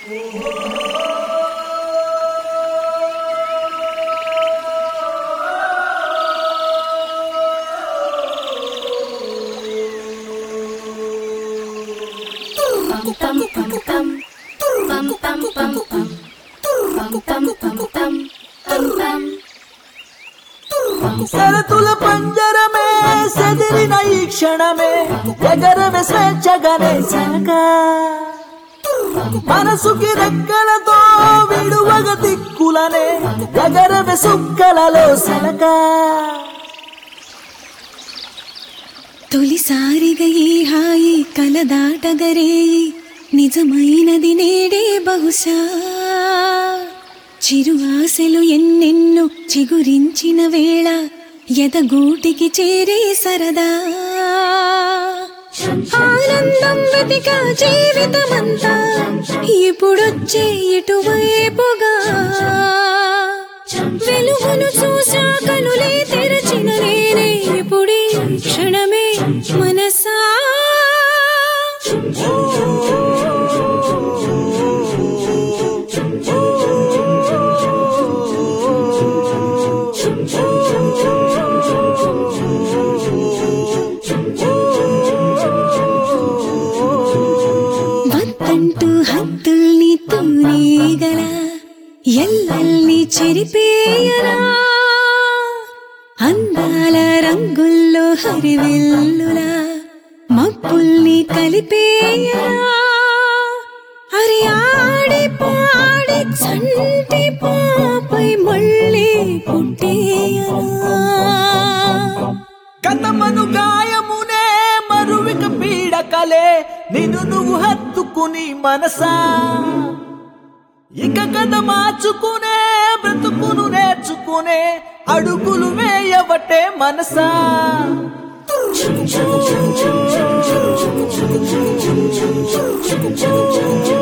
శరతుల పంజరమే సెదిరిన ఈ క్షణమే ఎగరవే స్వేచ్ఛగానే శనక మనసుకి రెక్కలతో విడువగ దిక్కులనే ఎగరవే సుక్కలలో శనక తొలిసారిగా ఈ హాయి కలదాటగరేయి నిజమైనది నేడే బహుశా చిరు ఆశలు ఎన్నెన్నో చిగురించిన వేళ ఎదగూటికి చేరే సరదా ఆనందం వెతిక జీవితమంతా ఇప్పుడొచ్చే ఇటువైపుగా వెలుగును చూసా కనులే తెరచిన నేనే ఇప్పుడే క్షణమే మనసా వద్దంటూ హద్దుల్ని తూనేగల ఎల్లల్ని చెరిపేయరా అందాల రంగుల్లో హరివెల్లులా మబ్బుల్ని కలిపేయరా అరే ఆడి పాడి చంటి పాపై మళ్ళీ పుట్టేయరా కథమను గాయమునే మరువిక పీడకలే నిన్ను నువ్వు హత్తుకుని మనసా ఇక కథ మార్చుకునే బ్రతుకును నేర్చుకునే అడుగులు వేయవటే మనసా ఓ